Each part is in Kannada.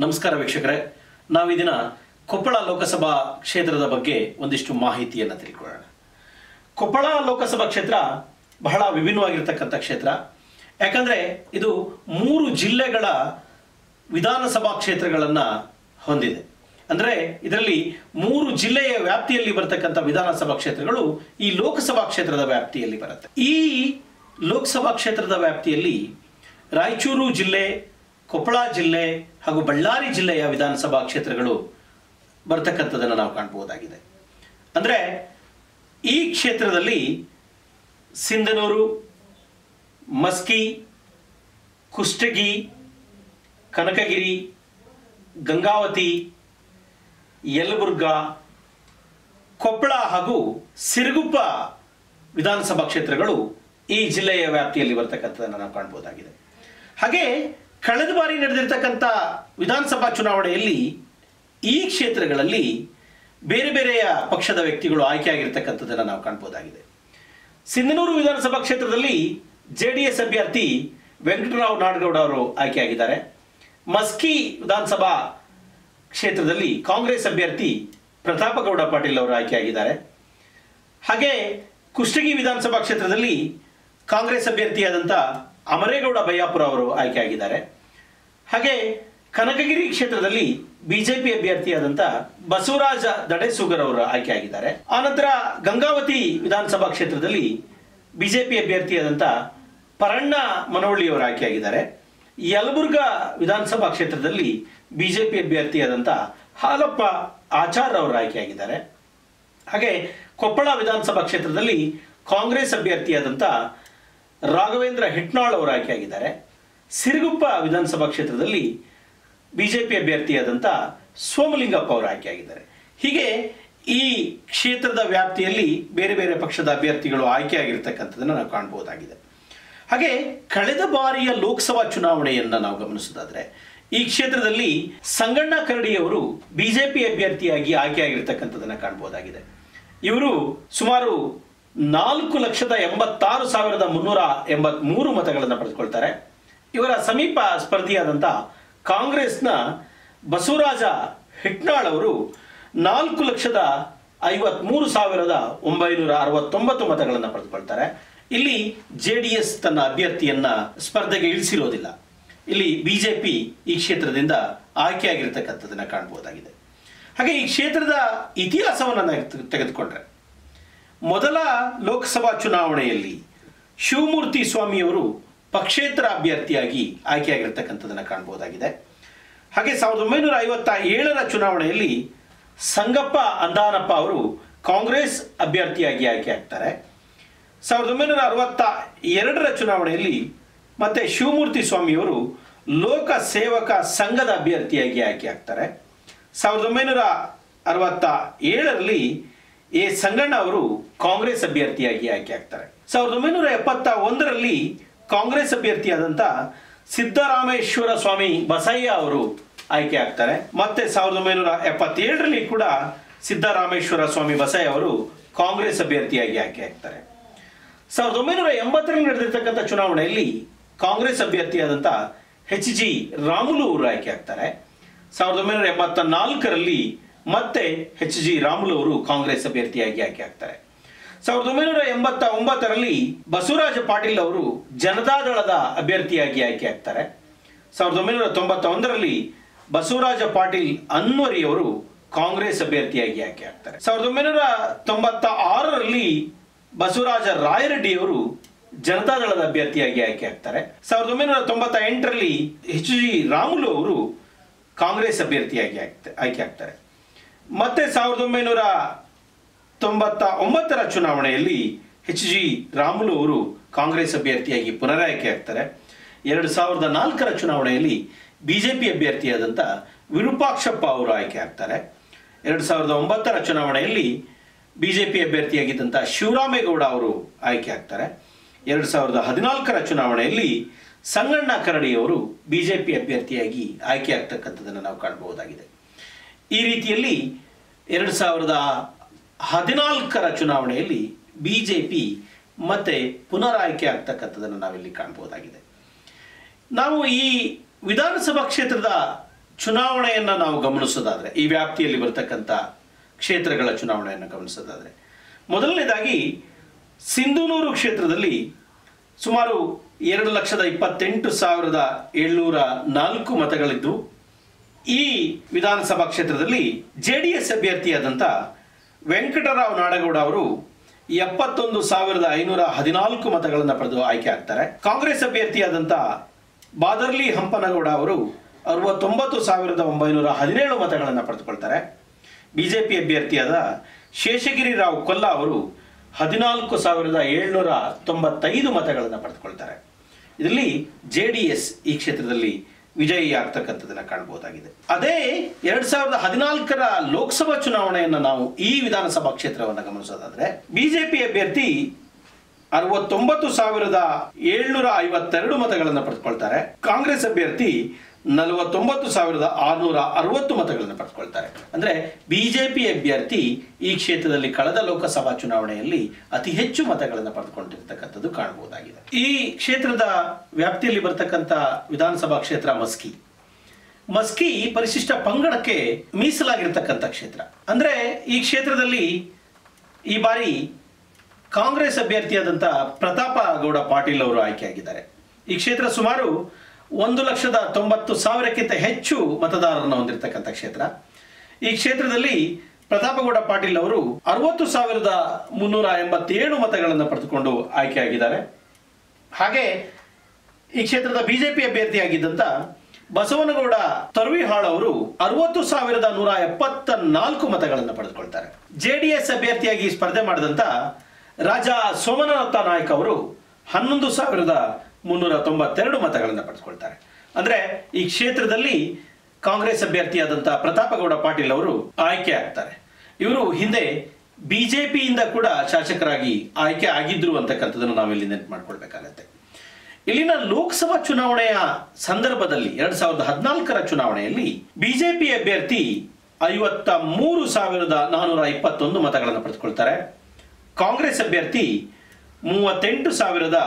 ನಮಸ್ಕಾರ ವೀಕ್ಷಕರೇ ನಾವು ಈ ದಿನ ಕೊಪ್ಪಳ ಲೋಕಸಭಾ ಕ್ಷೇತ್ರದ ಬಗ್ಗೆ ಒಂದಿಷ್ಟು ಮಾಹಿತಿಯನ್ನು ತಿಳ್ಕೊಳ್ಳೋಣ ಕೊಪ್ಪಳ ಲೋಕಸಭಾ ಕ್ಷೇತ್ರ ಬಹಳ ವಿಭಿನ್ನವಾಗಿರ್ತಕ್ಕಂಥ ಕ್ಷೇತ್ರ ಯಾಕಂದ್ರೆ ಇದು ಮೂರು ಜಿಲ್ಲೆಗಳ ವಿಧಾನಸಭಾ ಕ್ಷೇತ್ರಗಳನ್ನು ಹೊಂದಿದೆ ಅಂದ್ರೆ ಇದರಲ್ಲಿ ಮೂರು ಜಿಲ್ಲೆಯ ವ್ಯಾಪ್ತಿಯಲ್ಲಿ ಬರತಕ್ಕಂಥ ವಿಧಾನಸಭಾ ಕ್ಷೇತ್ರಗಳು ಈ ಲೋಕಸಭಾ ಕ್ಷೇತ್ರದ ವ್ಯಾಪ್ತಿಯಲ್ಲಿ ಬರುತ್ತೆ ಈ ಲೋಕಸಭಾ ಕ್ಷೇತ್ರದ ವ್ಯಾಪ್ತಿಯಲ್ಲಿ ರಾಯಚೂರು ಜಿಲ್ಲೆ ಕೊಪ್ಪಳ ಜಿಲ್ಲೆ ಹಾಗೂ ಬಳ್ಳಾರಿ ಜಿಲ್ಲೆಯ ವಿಧಾನಸಭಾ ಕ್ಷೇತ್ರಗಳು ಬರ್ತಕ್ಕಂಥದ್ದನ್ನು ನಾವು ಕಾಣಬಹುದಾಗಿದೆ ಅಂದರೆ ಈ ಕ್ಷೇತ್ರದಲ್ಲಿ ಸಿಂಧನೂರು ಮಸ್ಕಿ ಕುಷ್ಟಗಿ ಕನಕಗಿರಿ ಗಂಗಾವತಿ ಯಲಬುರ್ಗಾ ಕೊಪ್ಪಳ ಹಾಗೂ ಸಿರುಗುಪ್ಪ ವಿಧಾನಸಭಾ ಕ್ಷೇತ್ರಗಳು ಈ ಜಿಲ್ಲೆಯ ವ್ಯಾಪ್ತಿಯಲ್ಲಿ ಬರ್ತಕ್ಕಂಥದ್ದನ್ನು ನಾವು ಕಾಣಬಹುದಾಗಿದೆ ಹಾಗೆ ಕಳೆದ ಬಾರಿ ನಡೆದಿರ್ತಕ್ಕಂಥ ವಿಧಾನಸಭಾ ಚುನಾವಣೆಯಲ್ಲಿ ಈ ಕ್ಷೇತ್ರಗಳಲ್ಲಿ ಬೇರೆ ಬೇರೆಯ ಪಕ್ಷದ ವ್ಯಕ್ತಿಗಳು ಆಯ್ಕೆಯಾಗಿರ್ತಕ್ಕಂಥದ್ದನ್ನು ನಾವು ಕಾಣಬಹುದಾಗಿದೆ ಸಿಂಧನೂರು ವಿಧಾನಸಭಾ ಕ್ಷೇತ್ರದಲ್ಲಿ ಜೆ ಡಿ ಎಸ್ ಅಭ್ಯರ್ಥಿ ವೆಂಕಟರಾವ್ ನಾಡಗೌಡ ಅವರು ಆಯ್ಕೆಯಾಗಿದ್ದಾರೆ ಮಸ್ಕಿ ವಿಧಾನಸಭಾ ಕ್ಷೇತ್ರದಲ್ಲಿ ಕಾಂಗ್ರೆಸ್ ಅಭ್ಯರ್ಥಿ ಪ್ರತಾಪಗೌಡ ಪಾಟೀಲ್ ಅವರು ಆಯ್ಕೆಯಾಗಿದ್ದಾರೆ ಹಾಗೆ ಕುಷ್ಟಗಿ ವಿಧಾನಸಭಾ ಕ್ಷೇತ್ರದಲ್ಲಿ ಕಾಂಗ್ರೆಸ್ ಅಭ್ಯರ್ಥಿಯಾದಂಥ ಅಮರೇಗೌಡ ಬಯ್ಯಾಪುರ ಅವರು ಆಯ್ಕೆಯಾಗಿದ್ದಾರೆ ಹಾಗೆ ಕನಕಗಿರಿ ಕ್ಷೇತ್ರದಲ್ಲಿ ಬಿಜೆಪಿ ಅಭ್ಯರ್ಥಿಯಾದಂಥ ಬಸವರಾಜ ದಡೇಸೂಗರ್ ಅವರು ಆಯ್ಕೆಯಾಗಿದ್ದಾರೆ ಆನಂತರ ಗಂಗಾವತಿ ವಿಧಾನಸಭಾ ಕ್ಷೇತ್ರದಲ್ಲಿ ಬಿಜೆಪಿ ಅಭ್ಯರ್ಥಿಯಾದಂಥ ಪರಣ್ಣ ಮನವಳ್ಳಿ ಅವರು ಆಯ್ಕೆಯಾಗಿದ್ದಾರೆ ಯಲಬುರ್ಗಾ ವಿಧಾನಸಭಾ ಕ್ಷೇತ್ರದಲ್ಲಿ ಬಿಜೆಪಿ ಅಭ್ಯರ್ಥಿಯಾದಂಥ ಹಾಲಪ್ಪ ಆಚಾರ್ ಅವರು ಆಯ್ಕೆಯಾಗಿದ್ದಾರೆ ಹಾಗೆ ಕೊಪ್ಪಳ ವಿಧಾನಸಭಾ ಕ್ಷೇತ್ರದಲ್ಲಿ ಕಾಂಗ್ರೆಸ್ ಅಭ್ಯರ್ಥಿಯಾದಂಥ ರಾಘವೇಂದ್ರ ಹಿಟ್ನಾಳ್ ಅವರು ಆಯ್ಕೆಯಾಗಿದ್ದಾರೆ ಸಿರುಗುಪ್ಪ ವಿಧಾನಸಭಾ ಕ್ಷೇತ್ರದಲ್ಲಿ ಬಿಜೆಪಿ ಅಭ್ಯರ್ಥಿಯಾದಂಥ ಸೋಮಲಿಂಗಪ್ಪ ಅವರು ಆಯ್ಕೆಯಾಗಿದ್ದಾರೆ ಹೀಗೆ ಈ ಕ್ಷೇತ್ರದ ವ್ಯಾಪ್ತಿಯಲ್ಲಿ ಬೇರೆ ಬೇರೆ ಪಕ್ಷದ ಅಭ್ಯರ್ಥಿಗಳು ಆಯ್ಕೆಯಾಗಿರ್ತಕ್ಕಂಥದ್ದನ್ನು ನಾವು ಕಾಣಬಹುದಾಗಿದೆ ಹಾಗೆ ಕಳೆದ ಬಾರಿಯ ಲೋಕಸಭಾ ಚುನಾವಣೆಯನ್ನ ನಾವು ಗಮನಿಸೋದಾದ್ರೆ ಈ ಕ್ಷೇತ್ರದಲ್ಲಿ ಸಂಗಣ್ಣ ಕರಡಿಯವರು ಬಿಜೆಪಿ ಅಭ್ಯರ್ಥಿಯಾಗಿ ಆಯ್ಕೆಯಾಗಿರ್ತಕ್ಕಂಥದ್ದನ್ನ ಕಾಣಬಹುದಾಗಿದೆ ಇವರು ಸುಮಾರು ನಾಲ್ಕು ಲಕ್ಷದ ಎಂಬತ್ತಾರು ಸಾವಿರದ ಮುನ್ನೂರ ಎಂಬತ್ ಮೂರು ಮತಗಳನ್ನು ಪಡೆದುಕೊಳ್ತಾರೆ ಇವರ ಸಮೀಪ ಸ್ಪರ್ಧಿಯಾದಂಥ ಕಾಂಗ್ರೆಸ್ನ ಬಸವರಾಜ ಹಿಟ್ನಾಳ್ ಅವರು ನಾಲ್ಕು ಲಕ್ಷದ ಐವತ್ಮೂರು ಸಾವಿರದ ಒಂಬೈನೂರ ಅರವತ್ತೊಂಬತ್ತು ಮತಗಳನ್ನು ಪಡೆದುಕೊಳ್ತಾರೆ ಇಲ್ಲಿ ಜೆ ಡಿ ಎಸ್ ತನ್ನ ಅಭ್ಯರ್ಥಿಯನ್ನ ಸ್ಪರ್ಧೆಗೆ ಇಳಿಸಿರೋದಿಲ್ಲ ಇಲ್ಲಿ ಬಿಜೆಪಿ ಈ ಕ್ಷೇತ್ರದಿಂದ ಆಯ್ಕೆಯಾಗಿರ್ತಕ್ಕಂಥದ್ದನ್ನ ಕಾಣಬಹುದಾಗಿದೆ ಹಾಗೆ ಈ ಕ್ಷೇತ್ರದ ಇತಿಹಾಸವನ್ನು ನಾವು ತೆಗೆದುಕೊಂಡ್ರೆ ಮೊದಲ ಲೋಕಸಭಾ ಚುನಾವಣೆಯಲ್ಲಿ ಶಿವಮೂರ್ತಿ ಸ್ವಾಮಿಯವರು ಪಕ್ಷೇತರ ಅಭ್ಯರ್ಥಿಯಾಗಿ ಆಯ್ಕೆಯಾಗಿರ್ತಕ್ಕಂಥದ್ದನ್ನು ಕಾಣಬಹುದಾಗಿದೆ ಹಾಗೆ ಸಾವಿರದ ಒಂಬೈನೂರ ಐವತ್ತ ಏಳರ ಚುನಾವಣೆಯಲ್ಲಿ ಸಂಗಪ್ಪ ಅಂದಾನಪ್ಪ ಅವರು ಕಾಂಗ್ರೆಸ್ ಅಭ್ಯರ್ಥಿಯಾಗಿ ಆಯ್ಕೆ ಆಗ್ತಾರೆ ಸಾವಿರದ ಒಂಬೈನೂರ ಅರವತ್ತ ಎರಡರ ಚುನಾವಣೆಯಲ್ಲಿ ಮತ್ತೆ ಶಿವಮೂರ್ತಿ ಸ್ವಾಮಿಯವರು ಲೋಕ ಸೇವಕ ಸಂಘದ ಅಭ್ಯರ್ಥಿಯಾಗಿ ಆಯ್ಕೆ ಆಗ್ತಾರೆ ಸಾವಿರದ ಒಂಬೈನೂರ ಅರವತ್ತ ಏಳರಲ್ಲಿ ಎ ಸಂಗಣ್ಣ ಅವರು ಕಾಂಗ್ರೆಸ್ ಅಭ್ಯರ್ಥಿಯಾಗಿ ಆಯ್ಕೆ ಆಗ್ತಾರೆ ಸಾವಿರದ ಒಂಬೈನೂರ ಎಪ್ಪತ್ತ ಒಂದರಲ್ಲಿ ಕಾಂಗ್ರೆಸ್ ಅಭ್ಯರ್ಥಿಯಾದಂಥ ಸಿದ್ದರಾಮೇಶ್ವರ ಸ್ವಾಮಿ ಬಸಯ್ಯ ಅವರು ಆಯ್ಕೆ ಆಗ್ತಾರೆ ಮತ್ತೆ ಸಾವಿರದ ಒಂಬೈನೂರ ಎಪ್ಪತ್ತೇಳರಲ್ಲಿ ಕೂಡ ಸಿದ್ದರಾಮೇಶ್ವರ ಸ್ವಾಮಿ ಬಸಯ್ಯ ಅವರು ಕಾಂಗ್ರೆಸ್ ಅಭ್ಯರ್ಥಿಯಾಗಿ ಆಯ್ಕೆ ಆಗ್ತಾರೆ ಸಾವಿರದ ಒಂಬೈನೂರ ಎಂಬತ್ತರಲ್ಲಿ ನಡೆದಿರ್ತಕ್ಕಂಥ ಚುನಾವಣೆಯಲ್ಲಿ ಕಾಂಗ್ರೆಸ್ ಅಭ್ಯರ್ಥಿಯಾದಂಥ ಎಚ್ ಜಿ ರಾಮುಲು ಅವರು ಆಯ್ಕೆ ಆಗ್ತಾರೆ ಸಾವಿರದ ಒಂಬೈನೂರ ಎಂಬತ್ತ ನಾಲ್ಕರಲ್ಲಿ ಮತ್ತೆ ಎಚ್ ಜಿ ರಾಮುಲು ಅವರು ಕಾಂಗ್ರೆಸ್ ಅಭ್ಯರ್ಥಿಯಾಗಿ ಆಯ್ಕೆ ಆಗ್ತಾರೆ ಸಾವಿರದ ಒಂಬೈನೂರ ಎಂಬತ್ತ ಒಂಬತ್ತರಲ್ಲಿ ಬಸವರಾಜ ಪಾಟೀಲ್ ಅವರು ಜನತಾದಳದ ಅಭ್ಯರ್ಥಿಯಾಗಿ ಆಯ್ಕೆ ಆಗ್ತಾರೆ ಸಾವಿರದ ಒಂಬೈನೂರ ತೊಂಬತ್ತ ಒಂದರಲ್ಲಿ ಬಸವರಾಜ ಪಾಟೀಲ್ ಅನ್ವರಿ ಅವರು ಕಾಂಗ್ರೆಸ್ ಅಭ್ಯರ್ಥಿಯಾಗಿ ಆಯ್ಕೆ ಆಗ್ತಾರೆ ಸಾವಿರದ ಒಂಬೈನೂರ ತೊಂಬತ್ತ ಆರರಲ್ಲಿ ಬಸವರಾಜ ರಾಯರೆಡ್ಡಿ ಅವರು ಜನತಾದಳದ ಅಭ್ಯರ್ಥಿಯಾಗಿ ಆಯ್ಕೆ ಆಗ್ತಾರೆ ಸಾವಿರದ ಒಂಬೈನೂರ ತೊಂಬತ್ತ ಎಂಟರಲ್ಲಿ ಎಚ್ ಜಿ ರಾಮುಲು ಅವರು ಕಾಂಗ್ರೆಸ್ ಅಭ್ಯರ್ಥಿಯಾಗಿ ಆಗ್ತ- ಆಯ್ಕೆ ಆಗ್ತಾರೆ ಮತ್ತೆ ಸಾವಿರದ ಒಂಬೈನೂರ ತೊಂಬತ್ತ ಒಂಬತ್ತರ ಚುನಾವಣೆಯಲ್ಲಿ ಎಚ್ ಜಿ ರಾಮುಲು ಅವರು ಕಾಂಗ್ರೆಸ್ ಅಭ್ಯರ್ಥಿಯಾಗಿ ಪುನರಾಯ್ಕೆ ಆಗ್ತಾರೆ ಎರಡು ಸಾವಿರದ ನಾಲ್ಕರ ಚುನಾವಣೆಯಲ್ಲಿ ಬಿಜೆಪಿ ಅಭ್ಯರ್ಥಿಯಾದಂಥ ವಿರೂಪಾಕ್ಷಪ್ಪ ಅವರು ಆಯ್ಕೆ ಆಗ್ತಾರೆ ಎರಡು ಸಾವಿರದ ಒಂಬತ್ತರ ಚುನಾವಣೆಯಲ್ಲಿ ಬಿಜೆಪಿ ಅಭ್ಯರ್ಥಿಯಾಗಿದ್ದಂಥ ಶಿವರಾಮೇಗೌಡ ಅವರು ಆಯ್ಕೆ ಆಗ್ತಾರೆ ಎರಡು ಸಾವಿರದ ಹದಿನಾಲ್ಕರ ಚುನಾವಣೆಯಲ್ಲಿ ಸಂಗಣ್ಣ ಕರಡಿಯವರು ಬಿಜೆಪಿ ಅಭ್ಯರ್ಥಿಯಾಗಿ ಆಯ್ಕೆ ಆಗ್ತಕ್ಕಂಥದ್ದನ್ನು ನಾವು ಕಾಣಬಹುದಾಗಿದೆ ಈ ರೀತಿಯಲ್ಲಿ ಎರಡು ಸಾವಿರದ ಹದಿನಾಲ್ಕರ ಚುನಾವಣೆಯಲ್ಲಿ ಬಿ ಜೆ ಪಿ ಮತ್ತೆ ಪುನರ್ ಆಯ್ಕೆ ಆಗ್ತಕ್ಕಂಥದ್ದನ್ನು ನಾವಿಲ್ಲಿ ಕಾಣಬಹುದಾಗಿದೆ ನಾವು ಈ ವಿಧಾನಸಭಾ ಕ್ಷೇತ್ರದ ಚುನಾವಣೆಯನ್ನು ನಾವು ಗಮನಿಸೋದಾದ್ರೆ ಈ ವ್ಯಾಪ್ತಿಯಲ್ಲಿ ಬರ್ತಕ್ಕಂಥ ಕ್ಷೇತ್ರಗಳ ಚುನಾವಣೆಯನ್ನು ಗಮನಿಸೋದಾದ್ರೆ ಮೊದಲನೇದಾಗಿ ಸಿಂಧುನೂರು ಕ್ಷೇತ್ರದಲ್ಲಿ ಸುಮಾರು ಎರಡು ಲಕ್ಷದ ಇಪ್ಪತ್ತೆಂಟು ಸಾವಿರದ ಏಳ್ನೂರ ನಾಲ್ಕು ಮತಗಳಿದ್ದು ಈ ವಿಧಾನಸಭಾ ಕ್ಷೇತ್ರದಲ್ಲಿ ಜೆ ಡಿ ಎಸ್ ಅಭ್ಯರ್ಥಿಯಾದಂಥ ವೆಂಕಟರಾವ್ ನಾಡಗೌಡ ಅವರು ಎಪ್ಪತ್ತೊಂದು ಸಾವಿರದ ಐನೂರ ಹದಿನಾಲ್ಕು ಮತಗಳನ್ನು ಪಡೆದು ಆಯ್ಕೆ ಆಗ್ತಾರೆ ಕಾಂಗ್ರೆಸ್ ಅಭ್ಯರ್ಥಿಯಾದಂಥ ಬಾದರ್ಲಿ ಹಂಪನಗೌಡ ಅವರು ಅರವತ್ತೊಂಬತ್ತು ಸಾವಿರದ ಒಂಬೈನೂರ ಹದಿನೇಳು ಮತಗಳನ್ನು ಪಡೆದುಕೊಳ್ತಾರೆ ಬಿಜೆಪಿ ಅಭ್ಯರ್ಥಿಯಾದ ಶೇಷಗಿರಿ ರಾವ್ ಕೊಲ್ಲ ಅವರು ಹದಿನಾಲ್ಕು ಸಾವಿರದ ಏಳ್ನೂರ ತೊಂಬತ್ತೈದು ಮತಗಳನ್ನು ಪಡೆದುಕೊಳ್ತಾರೆ ಇದರಲ್ಲಿ ಜೆ ಡಿ ಎಸ್ ಈ ಕ್ಷೇತ್ರದಲ್ಲಿ ವಿಜಯಿ ಆಗ್ತಕ್ಕಂಥದ್ದನ್ನ ಕಾಣಬಹುದಾಗಿದೆ ಅದೇ ಎರಡ್ ಸಾವಿರದ ಹದಿನಾಲ್ಕರ ಲೋಕಸಭಾ ಚುನಾವಣೆಯನ್ನು ನಾವು ಈ ವಿಧಾನಸಭಾ ಕ್ಷೇತ್ರವನ್ನು ಗಮನಿಸೋದಾದ್ರೆ ಬಿಜೆಪಿ ಅಭ್ಯರ್ಥಿ ಅರವತ್ತೊಂಬತ್ತು ಸಾವಿರದ ಏಳ್ನೂರ ಐವತ್ತೆರಡು ಮತಗಳನ್ನು ಪಡೆದುಕೊಳ್ತಾರೆ ಕಾಂಗ್ರೆಸ್ ಅಭ್ಯರ್ಥಿ ನಲವತ್ತೊಂಬತ್ತು ಸಾವಿರದ ಆರುನೂರ ಅರವತ್ತು ಮತಗಳನ್ನು ಪಡೆದುಕೊಳ್ತಾರೆ ಅಂದ್ರೆ ಬಿಜೆಪಿ ಅಭ್ಯರ್ಥಿ ಈ ಕ್ಷೇತ್ರದಲ್ಲಿ ಕಳೆದ ಲೋಕಸಭಾ ಚುನಾವಣೆಯಲ್ಲಿ ಅತಿ ಹೆಚ್ಚು ಮತಗಳನ್ನು ಪಡೆದುಕೊಂಡಿರ್ತಕ್ಕಂಥದ್ದು ಕಾಣಬಹುದಾಗಿದೆ ಈ ಕ್ಷೇತ್ರದ ವ್ಯಾಪ್ತಿಯಲ್ಲಿ ಬರ್ತಕ್ಕಂಥ ವಿಧಾನಸಭಾ ಕ್ಷೇತ್ರ ಮಸ್ಕಿ ಮಸ್ಕಿ ಪರಿಶಿಷ್ಟ ಪಂಗಡಕ್ಕೆ ಮೀಸಲಾಗಿರ್ತಕ್ಕಂಥ ಕ್ಷೇತ್ರ ಅಂದ್ರೆ ಈ ಕ್ಷೇತ್ರದಲ್ಲಿ ಈ ಬಾರಿ ಕಾಂಗ್ರೆಸ್ ಅಭ್ಯರ್ಥಿಯಾದಂಥ ಪ್ರತಾಪ ಗೌಡ ಪಾಟೀಲ್ ಅವರು ಆಯ್ಕೆಯಾಗಿದ್ದಾರೆ ಈ ಕ್ಷೇತ್ರ ಸುಮಾರು ಒಂದು ಲಕ್ಷದ ತೊಂಬತ್ತು ಸಾವಿರಕ್ಕಿಂತ ಹೆಚ್ಚು ಮತದಾರರನ್ನು ಹೊಂದಿರತಕ್ಕಂಥ ಕ್ಷೇತ್ರ ಈ ಕ್ಷೇತ್ರದಲ್ಲಿ ಪ್ರತಾಪಗೌಡ ಪಾಟೀಲ್ ಅವರು ಅರವತ್ತು ಸಾವಿರದ ಮುನ್ನೂರ ಎಂಬತ್ತೇಳು ಮತಗಳನ್ನು ಪಡೆದುಕೊಂಡು ಆಯ್ಕೆಯಾಗಿದ್ದಾರೆ ಹಾಗೆ ಈ ಕ್ಷೇತ್ರದ ಬಿಜೆಪಿ ಅಭ್ಯರ್ಥಿಯಾಗಿದ್ದಂತ ಬಸವನಗೌಡ ತರ್ವಿಹಾಳ್ ಅವರು ಅರವತ್ತು ಸಾವಿರದ ನೂರ ಎಪ್ಪತ್ತ ನಾಲ್ಕು ಮತಗಳನ್ನು ಪಡೆದುಕೊಳ್ತಾರೆ ಜೆಡಿಎಸ್ ಅಭ್ಯರ್ಥಿಯಾಗಿ ಸ್ಪರ್ಧೆ ಮಾಡಿದಂತ ರಾಜ ಸೋಮನಾಥ ನಾಯ್ಕ ಅವರು ಹನ್ನೊಂದು ಸಾವಿರದ ಮುನ್ನೂರ ತೊಂಬತ್ತೆರಡು ಮತಗಳನ್ನು ಪಡೆದುಕೊಳ್ತಾರೆ ಅಂದ್ರೆ ಈ ಕ್ಷೇತ್ರದಲ್ಲಿ ಕಾಂಗ್ರೆಸ್ ಅಭ್ಯರ್ಥಿಯಾದಂತಹ ಪ್ರತಾಪಗೌಡ ಪಾಟೀಲ್ ಅವರು ಆಯ್ಕೆ ಆಗ್ತಾರೆ ಇವರು ಹಿಂದೆ ಬಿಜೆಪಿಯಿಂದ ಕೂಡ ಶಾಸಕರಾಗಿ ಆಯ್ಕೆ ಆಗಿದ್ರು ಅಂತಕ್ಕಂಥದ್ದನ್ನು ನಾವಿಲ್ಲಿ ನೆನಪು ಮಾಡ್ಕೊಳ್ಬೇಕಾಗತ್ತೆ ಇಲ್ಲಿನ ಲೋಕಸಭಾ ಚುನಾವಣೆಯ ಸಂದರ್ಭದಲ್ಲಿ ಎರಡ್ ಸಾವಿರದ ಹದಿನಾಲ್ಕರ ಚುನಾವಣೆಯಲ್ಲಿ ಬಿಜೆಪಿ ಅಭ್ಯರ್ಥಿ ಐವತ್ತ ಮೂರು ಸಾವಿರದ ನಾನೂರ ಇಪ್ಪತ್ತೊಂದು ಮತಗಳನ್ನು ಪಡೆದುಕೊಳ್ತಾರೆ ಕಾಂಗ್ರೆಸ್ ಅಭ್ಯರ್ಥಿ ಮೂವತ್ತೆಂಟು ಸಾವಿರದ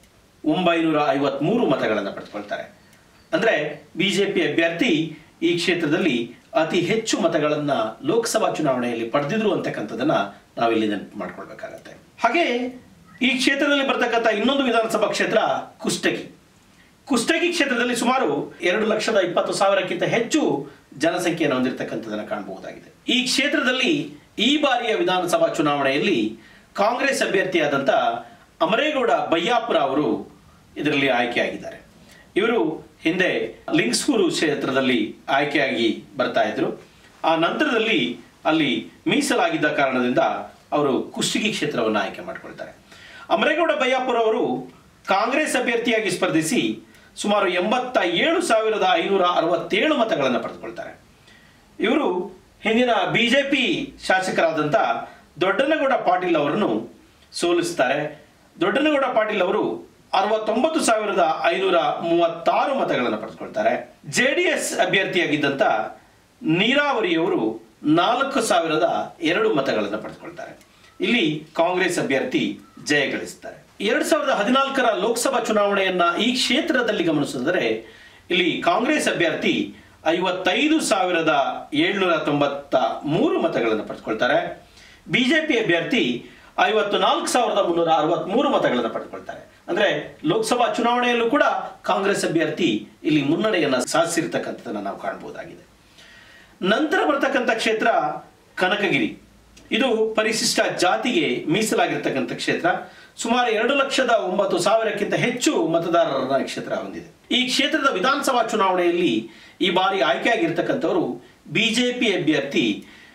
ಒಂಬೈನೂರ ಐವತ್ಮೂರು ಮತಗಳನ್ನು ಪಡೆದುಕೊಳ್ತಾರೆ ಅಂದ್ರೆ ಬಿಜೆಪಿ ಅಭ್ಯರ್ಥಿ ಈ ಕ್ಷೇತ್ರದಲ್ಲಿ ಅತಿ ಹೆಚ್ಚು ಮತಗಳನ್ನ ಲೋಕಸಭಾ ಚುನಾವಣೆಯಲ್ಲಿ ಪಡೆದಿದ್ರು ಅಂತಕ್ಕಂಥದ್ದನ್ನ ನಾವಿಲ್ಲಿ ನೆನಪು ಮಾಡ್ಕೊಳ್ಬೇಕಾಗತ್ತೆ ಹಾಗೆ ಈ ಕ್ಷೇತ್ರದಲ್ಲಿ ಬರ್ತಕ್ಕಂಥ ಇನ್ನೊಂದು ವಿಧಾನಸಭಾ ಕ್ಷೇತ್ರ ಕುಷ್ಟಗಿ ಕುಷ್ಟಗಿ ಕ್ಷೇತ್ರದಲ್ಲಿ ಸುಮಾರು ಎರಡು ಲಕ್ಷದ ಇಪ್ಪತ್ತು ಸಾವಿರಕ್ಕಿಂತ ಹೆಚ್ಚು ಜನಸಂಖ್ಯೆಯನ್ನು ಹೊಂದಿರತಕ್ಕಂಥದ್ದನ್ನು ಕಾಣಬಹುದಾಗಿದೆ ಈ ಕ್ಷೇತ್ರದಲ್ಲಿ ಈ ಬಾರಿಯ ವಿಧಾನಸಭಾ ಚುನಾವಣೆಯಲ್ಲಿ ಕಾಂಗ್ರೆಸ್ ಅಭ್ಯರ್ಥಿಯಾದಂಥ ಅಮರೇಗೌಡ ಬಯ್ಯಾಪುರ ಅವರು ಇದರಲ್ಲಿ ಆಯ್ಕೆಯಾಗಿದ್ದಾರೆ ಇವರು ಹಿಂದೆ ಲಿಂಗ್ಸ್ಕೂರು ಕ್ಷೇತ್ರದಲ್ಲಿ ಆಯ್ಕೆಯಾಗಿ ಬರ್ತಾ ಇದ್ರು ಆ ನಂತರದಲ್ಲಿ ಅಲ್ಲಿ ಮೀಸಲಾಗಿದ್ದ ಕಾರಣದಿಂದ ಅವರು ಕುಷ್ಟಗಿ ಕ್ಷೇತ್ರವನ್ನು ಆಯ್ಕೆ ಮಾಡಿಕೊಳ್ತಾರೆ ಅಮರೇಗೌಡ ಬಯ್ಯಾಪುರ ಅವರು ಕಾಂಗ್ರೆಸ್ ಅಭ್ಯರ್ಥಿಯಾಗಿ ಸ್ಪರ್ಧಿಸಿ ಸುಮಾರು ಎಂಬತ್ತ ಏಳು ಸಾವಿರದ ಐನೂರ ಅರವತ್ತೇಳು ಮತಗಳನ್ನು ಪಡೆದುಕೊಳ್ತಾರೆ ಇವರು ಹಿಂದಿನ ಬಿಜೆಪಿ ಶಾಸಕರಾದಂಥ ದೊಡ್ಡನಗೌಡ ಪಾಟೀಲ್ ಅವರನ್ನು ಸೋಲಿಸ್ತಾರೆ ದೊಡ್ಡನಗೌಡ ಪಾಟೀಲ್ ಅವರು ಅರವತ್ತೊಂಬತ್ತು ಸಾವಿರದ ಐನೂರ ಮೂವತ್ತಾರು ಮತಗಳನ್ನು ಪಡೆದುಕೊಳ್ತಾರೆ ಜೆ ಡಿ ಎಸ್ ಅಭ್ಯರ್ಥಿಯಾಗಿದ್ದಂಥ ನೀರಾವರಿಯವರು ನಾಲ್ಕು ಸಾವಿರದ ಎರಡು ಮತಗಳನ್ನು ಪಡೆದುಕೊಳ್ತಾರೆ ಇಲ್ಲಿ ಕಾಂಗ್ರೆಸ್ ಅಭ್ಯರ್ಥಿ ಜಯ ಗಳಿಸ್ತಾರೆ ಎರಡ್ ಸಾವಿರದ ಹದಿನಾಲ್ಕರ ಲೋಕಸಭಾ ಚುನಾವಣೆಯನ್ನ ಈ ಕ್ಷೇತ್ರದಲ್ಲಿ ಗಮನಿಸಿದರೆ ಇಲ್ಲಿ ಕಾಂಗ್ರೆಸ್ ಅಭ್ಯರ್ಥಿ ಐವತ್ತೈದು ಸಾವಿರದ ಏಳ್ನೂರ ತೊಂಬತ್ತ ಮೂರು ಮತಗಳನ್ನು ಪಡೆದುಕೊಳ್ತಾರೆ ಬಿಜೆಪಿ ಅಭ್ಯರ್ಥಿ ಐವತ್ತು ನಾಲ್ಕು ಸಾವಿರದ ಮುನ್ನೂರ ಅರವತ್ಮೂರು ಮತಗಳನ್ನು ಪಡೆದುಕೊಳ್ತಾರೆ ಅಂದ್ರೆ ಲೋಕಸಭಾ ಚುನಾವಣೆಯಲ್ಲೂ ಕೂಡ ಕಾಂಗ್ರೆಸ್ ಅಭ್ಯರ್ಥಿ ಇಲ್ಲಿ ಮುನ್ನಡೆಯನ್ನ ಸಾಧಿಸಿರ್ತಕ್ಕಂಥದ್ದನ್ನ ನಾವು ಕಾಣಬಹುದಾಗಿದೆ ನಂತರ ಬರ್ತಕ್ಕಂಥ ಕ್ಷೇತ್ರ ಕನಕಗಿರಿ ಇದು ಪರಿಶಿಷ್ಟ ಜಾತಿಗೆ ಮೀಸಲಾಗಿರ್ತಕ್ಕಂಥ ಕ್ಷೇತ್ರ ಸುಮಾರು ಎರಡು ಲಕ್ಷದ ಒಂಬತ್ತು ಸಾವಿರಕ್ಕಿಂತ ಹೆಚ್ಚು ಮತದಾರರ ಕ್ಷೇತ್ರ ಹೊಂದಿದೆ ಈ ಕ್ಷೇತ್ರದ ವಿಧಾನಸಭಾ ಚುನಾವಣೆಯಲ್ಲಿ ಈ ಬಾರಿ ಆಯ್ಕೆಯಾಗಿರ್ತಕ್ಕಂಥವರು ಬಿಜೆಪಿ ಅಭ್ಯರ್ಥಿ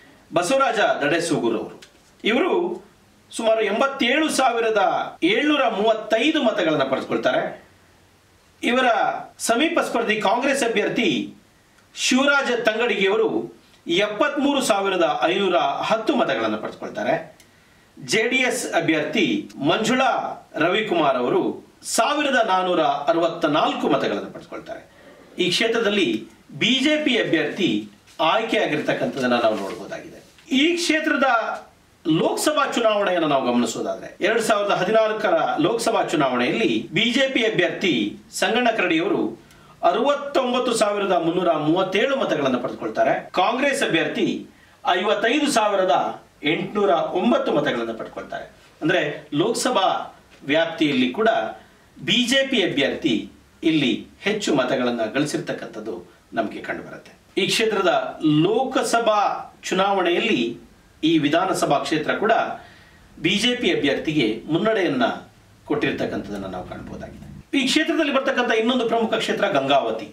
ಬಸವರಾಜ ದಡೇಸೂಗೂರ್ ಅವರು ಇವರು ಸುಮಾರು ಎಂಬತ್ತೇಳು ಸಾವಿರದ ಏಳ್ನೂರ ಮೂವತ್ತೈದು ಮತಗಳನ್ನು ಪಡೆದುಕೊಳ್ತಾರೆ ಇವರ ಸಮೀಪ ಸ್ಪರ್ಧಿ ಕಾಂಗ್ರೆಸ್ ಅಭ್ಯರ್ಥಿ ಶಿವರಾಜ ತಂಗಡಿಗೆಯವರು ಎಪ್ಪತ್ಮೂರು ಸಾವಿರದ ಐನೂರ ಹತ್ತು ಮತಗಳನ್ನು ಪಡೆದುಕೊಳ್ತಾರೆ ಜೆ ಡಿ ಎಸ್ ಅಭ್ಯರ್ಥಿ ಮಂಜುಳಾ ರವಿಕುಮಾರ್ ಅವರು ಸಾವಿರದ ನಾನೂರ ಅರವತ್ತ ನಾಲ್ಕು ಮತಗಳನ್ನು ಪಡೆದುಕೊಳ್ತಾರೆ ಈ ಕ್ಷೇತ್ರದಲ್ಲಿ ಬಿಜೆಪಿ ಅಭ್ಯರ್ಥಿ ಆಯ್ಕೆಯಾಗಿರ್ತಕ್ಕಂಥದ್ದನ್ನ ನಾವು ನೋಡಬಹುದಾಗಿದೆ ಈ ಕ್ಷೇತ್ರದ ಲೋಕಸಭಾ ಚುನಾವಣೆಯನ್ನು ನಾವು ಗಮನಿಸೋದಾದ್ರೆ ಎರಡ್ ಸಾವಿರದ ಹದಿನಾಲ್ಕರ ಲೋಕಸಭಾ ಚುನಾವಣೆಯಲ್ಲಿ ಬಿಜೆಪಿ ಅಭ್ಯರ್ಥಿ ಸಂಗಣ್ಣ ಕರಡಿಯವರು ಅರವತ್ತೊಂಬತ್ತು ಸಾವಿರದ ಮುನ್ನೂರ ಮೂವತ್ತೇಳು ಮತಗಳನ್ನು ಪಡೆದುಕೊಳ್ತಾರೆ ಕಾಂಗ್ರೆಸ್ ಅಭ್ಯರ್ಥಿ ಐವತ್ತೈದು ಸಾವಿರದ ಎಂಟುನೂರ ಒಂಬತ್ತು ಮತಗಳನ್ನು ಪಡೆದುಕೊಳ್ತಾರೆ ಅಂದ್ರೆ ಲೋಕಸಭಾ ವ್ಯಾಪ್ತಿಯಲ್ಲಿ ಕೂಡ ಬಿಜೆಪಿ ಅಭ್ಯರ್ಥಿ ಇಲ್ಲಿ ಹೆಚ್ಚು ಮತಗಳನ್ನು ಗಳಿಸಿರ್ತಕ್ಕಂಥದ್ದು ನಮಗೆ ಕಂಡುಬರುತ್ತೆ ಈ ಕ್ಷೇತ್ರದ ಲೋಕಸಭಾ ಚುನಾವಣೆಯಲ್ಲಿ ಈ ವಿಧಾನಸಭಾ ಕ್ಷೇತ್ರ ಕೂಡ ಬಿಜೆಪಿ ಅಭ್ಯರ್ಥಿಗೆ ಮುನ್ನಡೆಯನ್ನ ಕೊಟ್ಟಿರ್ತಕ್ಕಂಥದ್ದನ್ನು ನಾವು ಕಾಣಬಹುದಾಗಿದೆ ಈ ಕ್ಷೇತ್ರದಲ್ಲಿ ಬರ್ತಕ್ಕಂಥ ಇನ್ನೊಂದು ಪ್ರಮುಖ ಕ್ಷೇತ್ರ ಗಂಗಾವತಿ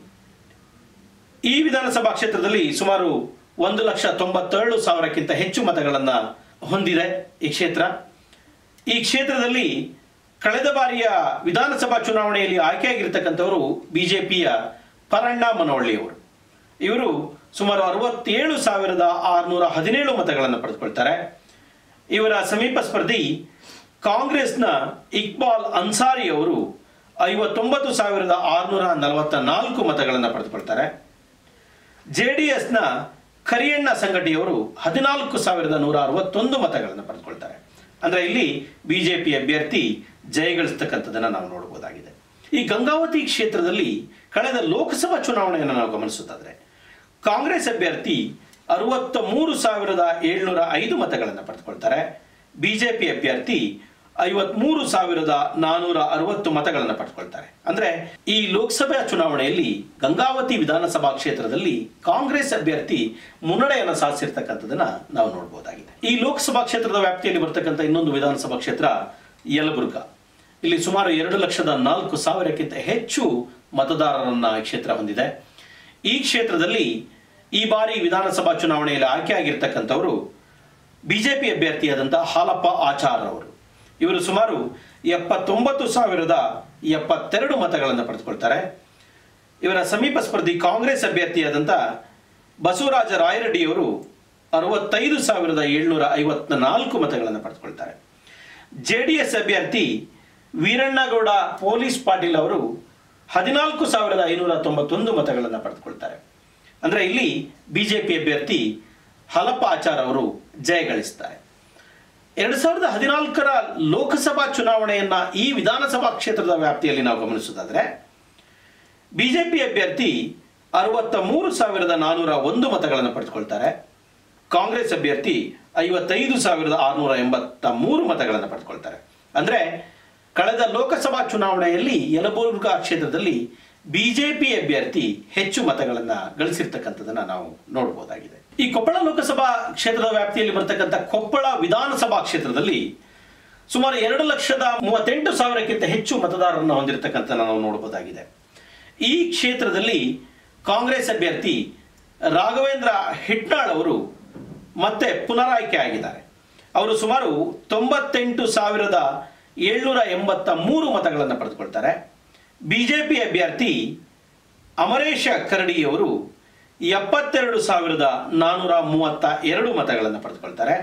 ಈ ವಿಧಾನಸಭಾ ಕ್ಷೇತ್ರದಲ್ಲಿ ಸುಮಾರು ಒಂದು ಲಕ್ಷ ತೊಂಬತ್ತೇಳು ಸಾವಿರಕ್ಕಿಂತ ಹೆಚ್ಚು ಮತಗಳನ್ನ ಹೊಂದಿದೆ ಈ ಕ್ಷೇತ್ರ ಈ ಕ್ಷೇತ್ರದಲ್ಲಿ ಕಳೆದ ಬಾರಿಯ ವಿಧಾನಸಭಾ ಚುನಾವಣೆಯಲ್ಲಿ ಆಯ್ಕೆಯಾಗಿರ್ತಕ್ಕಂಥವರು ಬಿಜೆಪಿಯ ಪರಣ್ಣ ಮನವಳ್ಳಿಯವರು ಇವರು ಸುಮಾರು ಅರವತ್ತೇಳು ಸಾವಿರದ ಆರುನೂರ ಹದಿನೇಳು ಮತಗಳನ್ನು ಪಡೆದುಕೊಳ್ತಾರೆ ಇವರ ಸಮೀಪ ಸ್ಪರ್ಧಿ ಕಾಂಗ್ರೆಸ್ನ ಇಕ್ಬಾಲ್ ಅನ್ಸಾರಿ ಅವರು ಐವತ್ತೊಂಬತ್ತು ಸಾವಿರದ ಆರುನೂರ ನಲವತ್ತ ನಾಲ್ಕು ಮತಗಳನ್ನು ಪಡೆದುಕೊಳ್ತಾರೆ ಜೆ ಡಿ ಎಸ್ನ ಕರಿಯಣ್ಣ ಸಂಘಟಿಯವರು ಹದಿನಾಲ್ಕು ಸಾವಿರದ ನೂರ ಅರವತ್ತೊಂದು ಮತಗಳನ್ನು ಪಡೆದುಕೊಳ್ತಾರೆ ಅಂದ್ರೆ ಇಲ್ಲಿ ಬಿಜೆಪಿ ಅಭ್ಯರ್ಥಿ ಜಯಗಳಿಸ್ತಕ್ಕಂಥದ್ದನ್ನು ನಾವು ನೋಡಬಹುದಾಗಿದೆ ಈ ಗಂಗಾವತಿ ಕ್ಷೇತ್ರದಲ್ಲಿ ಕಳೆದ ಲೋಕಸಭಾ ಚುನಾವಣೆಯನ್ನು ನಾವು ಗಮನಿಸುತ್ತಾದ್ರೆ ಕಾಂಗ್ರೆಸ್ ಅಭ್ಯರ್ಥಿ ಅರವತ್ತ ಮೂರು ಸಾವಿರದ ಏಳ್ನೂರ ಐದು ಮತಗಳನ್ನು ಪಡೆದುಕೊಳ್ತಾರೆ ಬಿಜೆಪಿ ಅಭ್ಯರ್ಥಿ ಐವತ್ಮೂರು ಸಾವಿರದ ನಾನೂರ ಅರವತ್ತು ಮತಗಳನ್ನು ಪಡೆದುಕೊಳ್ತಾರೆ ಅಂದ್ರೆ ಈ ಲೋಕಸಭಾ ಚುನಾವಣೆಯಲ್ಲಿ ಗಂಗಾವತಿ ವಿಧಾನಸಭಾ ಕ್ಷೇತ್ರದಲ್ಲಿ ಕಾಂಗ್ರೆಸ್ ಅಭ್ಯರ್ಥಿ ಮುನ್ನಡೆಯನ್ನು ಸಾಧಿಸಿರ್ತಕ್ಕಂಥದ್ದನ್ನ ನಾವು ನೋಡಬಹುದಾಗಿದೆ ಈ ಲೋಕಸಭಾ ಕ್ಷೇತ್ರದ ವ್ಯಾಪ್ತಿಯಲ್ಲಿ ಬರ್ತಕ್ಕಂಥ ಇನ್ನೊಂದು ವಿಧಾನಸಭಾ ಕ್ಷೇತ್ರ ಯಲಬುರ್ಗಾ ಇಲ್ಲಿ ಸುಮಾರು ಎರಡು ಲಕ್ಷದ ನಾಲ್ಕು ಸಾವಿರಕ್ಕಿಂತ ಹೆಚ್ಚು ಮತದಾರರನ್ನ ಈ ಕ್ಷೇತ್ರ ಹೊಂದಿದೆ ಈ ಕ್ಷೇತ್ರದಲ್ಲಿ ಈ ಬಾರಿ ವಿಧಾನಸಭಾ ಚುನಾವಣೆಯಲ್ಲಿ ಆಯ್ಕೆಯಾಗಿರ್ತಕ್ಕಂಥವರು ಬಿಜೆಪಿ ಅಭ್ಯರ್ಥಿಯಾದಂಥ ಹಾಲಪ್ಪ ಆಚಾರ್ ಅವರು ಇವರು ಸುಮಾರು ಎಪ್ಪತ್ತೊಂಬತ್ತು ಸಾವಿರದ ಎಪ್ಪತ್ತೆರಡು ಮತಗಳನ್ನು ಪಡೆದುಕೊಳ್ತಾರೆ ಇವರ ಸಮೀಪ ಸ್ಪರ್ಧಿ ಕಾಂಗ್ರೆಸ್ ಅಭ್ಯರ್ಥಿಯಾದಂಥ ಬಸವರಾಜ ರಾಯರೆಡ್ಡಿಯವರು ಅರವತ್ತೈದು ಸಾವಿರದ ಏಳ್ನೂರ ಐವತ್ತ ನಾಲ್ಕು ಮತಗಳನ್ನು ಪಡೆದುಕೊಳ್ತಾರೆ ಜೆ ಡಿ ಎಸ್ ಅಭ್ಯರ್ಥಿ ವೀರಣ್ಣಗೌಡ ಪೊಲೀಸ್ ಪಾಟೀಲ್ ಅವರು ಹದಿನಾಲ್ಕು ಸಾವಿರದ ಐನೂರ ತೊಂಬತ್ತೊಂದು ಮತಗಳನ್ನು ಪಡೆದುಕೊಳ್ತಾರೆ ಅಂದರೆ ಇಲ್ಲಿ ಬಿಜೆಪಿ ಅಭ್ಯರ್ಥಿ ಹಲಪ್ಪ ಆಚಾರ್ ಅವರು ಜಯಗಳಿಸ್ತಾರೆ ಎರಡು ಸಾವಿರದ ಹದಿನಾಲ್ಕರ ಲೋಕಸಭಾ ಚುನಾವಣೆಯನ್ನ ಈ ವಿಧಾನಸಭಾ ಕ್ಷೇತ್ರದ ವ್ಯಾಪ್ತಿಯಲ್ಲಿ ನಾವು ಗಮನಿಸೋದಾದ್ರೆ ಬಿಜೆಪಿ ಅಭ್ಯರ್ಥಿ ಅರವತ್ತ ಮೂರು ಸಾವಿರದ ನಾನೂರ ಒಂದು ಮತಗಳನ್ನು ಪಡೆದುಕೊಳ್ತಾರೆ ಕಾಂಗ್ರೆಸ್ ಅಭ್ಯರ್ಥಿ ಐವತ್ತೈದು ಸಾವಿರದ ಆರುನೂರ ಎಂಬತ್ತ ಮೂರು ಮತಗಳನ್ನು ಪಡೆದುಕೊಳ್ತಾರೆ ಅಂದ್ರೆ ಕಳೆದ ಲೋಕಸಭಾ ಚುನಾವಣೆಯಲ್ಲಿ ಯಲಬುರ್ಗಾ ಕ್ಷೇತ್ರದಲ್ಲಿ ಬಿಜೆಪಿ ಅಭ್ಯರ್ಥಿ ಹೆಚ್ಚು ಮತಗಳನ್ನ ಗಳಿಸಿರ್ತಕ್ಕಂಥದ್ದನ್ನ ನಾವು ನೋಡಬಹುದಾಗಿದೆ ಈ ಕೊಪ್ಪಳ ಲೋಕಸಭಾ ಕ್ಷೇತ್ರದ ವ್ಯಾಪ್ತಿಯಲ್ಲಿ ಬರ್ತಕ್ಕಂಥ ಕೊಪ್ಪಳ ವಿಧಾನಸಭಾ ಕ್ಷೇತ್ರದಲ್ಲಿ ಸುಮಾರು ಎರಡು ಲಕ್ಷದ ಮೂವತ್ತೆಂಟು ಸಾವಿರಕ್ಕಿಂತ ಹೆಚ್ಚು ಮತದಾರರನ್ನು ಹೊಂದಿರತಕ್ಕಂಥ ನಾವು ನೋಡಬಹುದಾಗಿದೆ ಈ ಕ್ಷೇತ್ರದಲ್ಲಿ ಕಾಂಗ್ರೆಸ್ ಅಭ್ಯರ್ಥಿ ರಾಘವೇಂದ್ರ ಹಿಟ್ನಾಳ್ ಅವರು ಮತ್ತೆ ಪುನರಾಯ್ಕೆ ಆಗಿದ್ದಾರೆ ಅವರು ಸುಮಾರು ತೊಂಬತ್ತೆಂಟು ಸಾವಿರದ ಏಳ್ನೂರ ಎಂಬತ್ತ ಮೂರು ಮತಗಳನ್ನು ಪಡೆದುಕೊಳ್ತಾರೆ ಬಿಜೆಪಿ ಅಭ್ಯರ್ಥಿ ಅಮರೇಶ ಕರಡಿಯವರು ಎಪ್ಪತ್ತೆರಡು ಸಾವಿರದ ನಾನೂರ ಮೂವತ್ತ ಎರಡು ಮತಗಳನ್ನು ಪಡೆದುಕೊಳ್ತಾರೆ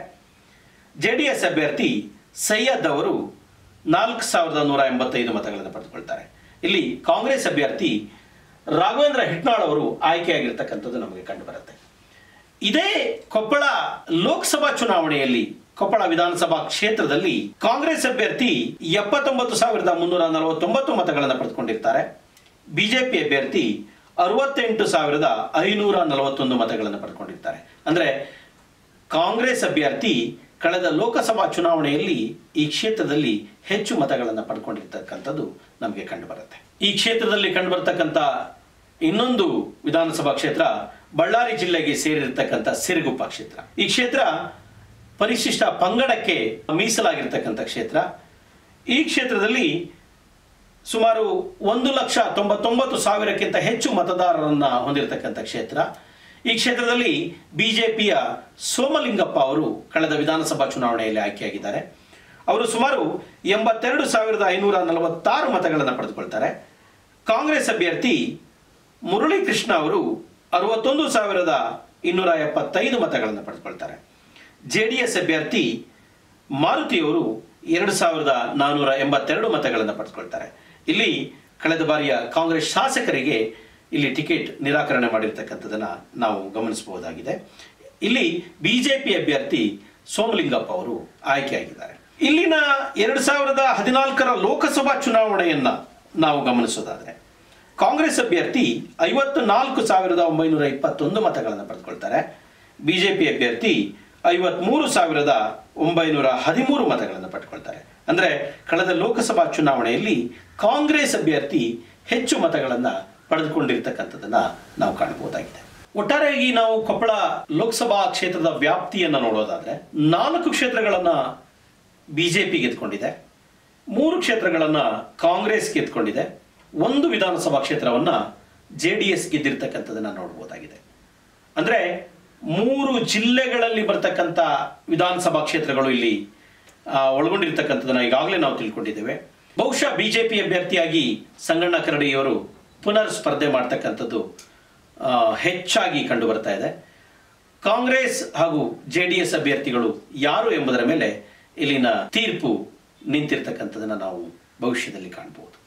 ಜೆ ಡಿ ಎಸ್ ಅಭ್ಯರ್ಥಿ ಸೈಯದ್ ಅವರು ನಾಲ್ಕು ಸಾವಿರದ ನೂರ ಎಂಬತ್ತೈದು ಮತಗಳನ್ನು ಪಡೆದುಕೊಳ್ತಾರೆ ಇಲ್ಲಿ ಕಾಂಗ್ರೆಸ್ ಅಭ್ಯರ್ಥಿ ರಾಘವೇಂದ್ರ ಹಿಟ್ನಾಳ್ ಅವರು ಆಯ್ಕೆಯಾಗಿರ್ತಕ್ಕಂಥದ್ದು ನಮಗೆ ಕಂಡುಬರುತ್ತೆ ಇದೇ ಕೊಪ್ಪಳ ಲೋಕಸಭಾ ಚುನಾವಣೆಯಲ್ಲಿ ಕೊಪ್ಪಳ ವಿಧಾನಸಭಾ ಕ್ಷೇತ್ರದಲ್ಲಿ ಕಾಂಗ್ರೆಸ್ ಅಭ್ಯರ್ಥಿ ಎಪ್ಪತ್ತೊಂಬತ್ತು ಸಾವಿರದ ಮುನ್ನೂರ ನಲವತ್ತೊಂಬತ್ತು ಮತಗಳನ್ನು ಪಡೆದುಕೊಂಡಿರ್ತಾರೆ ಬಿಜೆಪಿ ಅಭ್ಯರ್ಥಿ ಅರವತ್ತೆಂಟು ಸಾವಿರದ ಐನೂರ ನಲವತ್ತೊಂದು ಮತಗಳನ್ನು ಪಡೆದುಕೊಂಡಿರ್ತಾರೆ ಅಂದ್ರೆ ಕಾಂಗ್ರೆಸ್ ಅಭ್ಯರ್ಥಿ ಕಳೆದ ಲೋಕಸಭಾ ಚುನಾವಣೆಯಲ್ಲಿ ಈ ಕ್ಷೇತ್ರದಲ್ಲಿ ಹೆಚ್ಚು ಮತಗಳನ್ನು ಪಡ್ಕೊಂಡಿರ್ತಕ್ಕಂಥದ್ದು ನಮಗೆ ಕಂಡುಬರುತ್ತೆ ಈ ಕ್ಷೇತ್ರದಲ್ಲಿ ಕಂಡುಬರ್ತಕ್ಕಂಥ ಇನ್ನೊಂದು ವಿಧಾನಸಭಾ ಕ್ಷೇತ್ರ ಬಳ್ಳಾರಿ ಜಿಲ್ಲೆಗೆ ಸೇರಿರ್ತಕ್ಕಂಥ ಸಿರುಗುಪ್ಪ ಕ್ಷೇತ್ರ ಈ ಕ್ಷೇತ್ರ ಪರಿಶಿಷ್ಟ ಪಂಗಡಕ್ಕೆ ಮೀಸಲಾಗಿರ್ತಕ್ಕಂಥ ಕ್ಷೇತ್ರ ಈ ಕ್ಷೇತ್ರದಲ್ಲಿ ಸುಮಾರು ಒಂದು ಲಕ್ಷ ತೊಂಬತ್ತೊಂಬತ್ತು ಸಾವಿರಕ್ಕಿಂತ ಹೆಚ್ಚು ಮತದಾರರನ್ನ ಹೊಂದಿರತಕ್ಕಂಥ ಕ್ಷೇತ್ರ ಈ ಕ್ಷೇತ್ರದಲ್ಲಿ ಬಿಜೆಪಿಯ ಸೋಮಲಿಂಗಪ್ಪ ಅವರು ಕಳೆದ ವಿಧಾನಸಭಾ ಚುನಾವಣೆಯಲ್ಲಿ ಆಯ್ಕೆಯಾಗಿದ್ದಾರೆ ಅವರು ಸುಮಾರು ಎಂಬತ್ತೆರಡು ಸಾವಿರದ ಐನೂರ ನಲವತ್ತಾರು ಮತಗಳನ್ನು ಪಡೆದುಕೊಳ್ತಾರೆ ಕಾಂಗ್ರೆಸ್ ಅಭ್ಯರ್ಥಿ ಮುರಳೀಕೃಷ್ಣ ಅವರು ಅರವತ್ತೊಂದು ಸಾವಿರದ ಇನ್ನೂರ ಎಪ್ಪತ್ತೈದು ಮತಗಳನ್ನು ಪಡೆದುಕೊಳ್ತಾರೆ ಜೆ ಡಿ ಎಸ್ ಅಭ್ಯರ್ಥಿ ಮಾರುತಿಯವರು ಎರಡು ಸಾವಿರದ ನಾನೂರ ಎಂಬತ್ತೆರಡು ಮತಗಳನ್ನು ಪಡೆದುಕೊಳ್ತಾರೆ ಇಲ್ಲಿ ಕಳೆದ ಬಾರಿಯ ಕಾಂಗ್ರೆಸ್ ಶಾಸಕರಿಗೆ ಇಲ್ಲಿ ಟಿಕೆಟ್ ನಿರಾಕರಣೆ ಮಾಡಿರ್ತಕ್ಕಂಥದ್ದನ್ನ ನಾವು ಗಮನಿಸಬಹುದಾಗಿದೆ ಇಲ್ಲಿ ಬಿಜೆಪಿ ಅಭ್ಯರ್ಥಿ ಸೋಮಲಿಂಗಪ್ಪ ಅವರು ಆಯ್ಕೆಯಾಗಿದ್ದಾರೆ ಇಲ್ಲಿನ ಎರಡು ಸಾವಿರದ ಹದಿನಾಲ್ಕರ ಲೋಕಸಭಾ ಚುನಾವಣೆಯನ್ನ ನಾವು ಗಮನಿಸೋದಾದ್ರೆ ಕಾಂಗ್ರೆಸ್ ಅಭ್ಯರ್ಥಿ ಐವತ್ತು ನಾಲ್ಕು ಸಾವಿರದ ಒಂಬೈನೂರ ಇಪ್ಪತ್ತೊಂದು ಮತಗಳನ್ನು ಪಡೆದುಕೊಳ್ತಾರೆ ಬಿಜೆಪಿ ಅಭ್ಯರ್ಥಿ ಐವತ್ಮೂರು ಸಾವಿರದ ಒಂಬೈನೂರ ಹದಿಮೂರು ಮತಗಳನ್ನು ಪಡೆದುಕೊಳ್ತಾರೆ ಅಂದರೆ ಕಳೆದ ಲೋಕಸಭಾ ಚುನಾವಣೆಯಲ್ಲಿ ಕಾಂಗ್ರೆಸ್ ಅಭ್ಯರ್ಥಿ ಹೆಚ್ಚು ಮತಗಳನ್ನು ಪಡೆದುಕೊಂಡಿರ್ತಕ್ಕಂಥದ್ದನ್ನ ನಾವು ಕಾಣಬಹುದಾಗಿದೆ ಒಟ್ಟಾರೆಯಾಗಿ ನಾವು ಕೊಪ್ಪಳ ಲೋಕಸಭಾ ಕ್ಷೇತ್ರದ ವ್ಯಾಪ್ತಿಯನ್ನು ನೋಡೋದಾದ್ರೆ ನಾಲ್ಕು ಕ್ಷೇತ್ರಗಳನ್ನ ಬಿಜೆಪಿ ಗೆದ್ಕೊಂಡಿದೆ ಮೂರು ಕ್ಷೇತ್ರಗಳನ್ನ ಕಾಂಗ್ರೆಸ್ ಗೆದ್ಕೊಂಡಿದೆ ಒಂದು ವಿಧಾನಸಭಾ ಕ್ಷೇತ್ರವನ್ನ ಜೆ ಡಿ ಎಸ್ ಗೆದ್ದಿರ್ತಕ್ಕಂಥದ್ದನ್ನ ನೋಡಬಹುದಾಗಿದೆ ಅಂದ್ರೆ ಮೂರು ಜಿಲ್ಲೆಗಳಲ್ಲಿ ಬರ್ತಕ್ಕಂಥ ವಿಧಾನಸಭಾ ಕ್ಷೇತ್ರಗಳು ಇಲ್ಲಿ ಆ, ಒಳಗೊಂಡಿರ್ತಕ್ಕಂಥದ್ದನ್ನ ಈಗಾಗಲೇ ನಾವು ತಿಳ್ಕೊಂಡಿದ್ದೇವೆ ಬಹುಶಃ ಬಿಜೆಪಿ ಅಭ್ಯರ್ಥಿಯಾಗಿ ಸಂಗಣ್ಣ ಕರಡಿಯವರು ಪುನರ್ ಸ್ಪರ್ಧೆ ಮಾಡ್ತಕ್ಕಂಥದ್ದು ಆ, ಹೆಚ್ಚಾಗಿ ಕಂಡು ಬರ್ತಾ ಇದೆ ಕಾಂಗ್ರೆಸ್ ಹಾಗೂ ಜೆ ಡಿ ಎಸ್ ಅಭ್ಯರ್ಥಿಗಳು ಯಾರು ಎಂಬುದರ ಮೇಲೆ ಇಲ್ಲಿನ ತೀರ್ಪು ನಿಂತಿರ್ತಕ್ಕಂಥದ್ದನ್ನು ನಾವು ಭವಿಷ್ಯದಲ್ಲಿ ಕಾಣಬಹುದು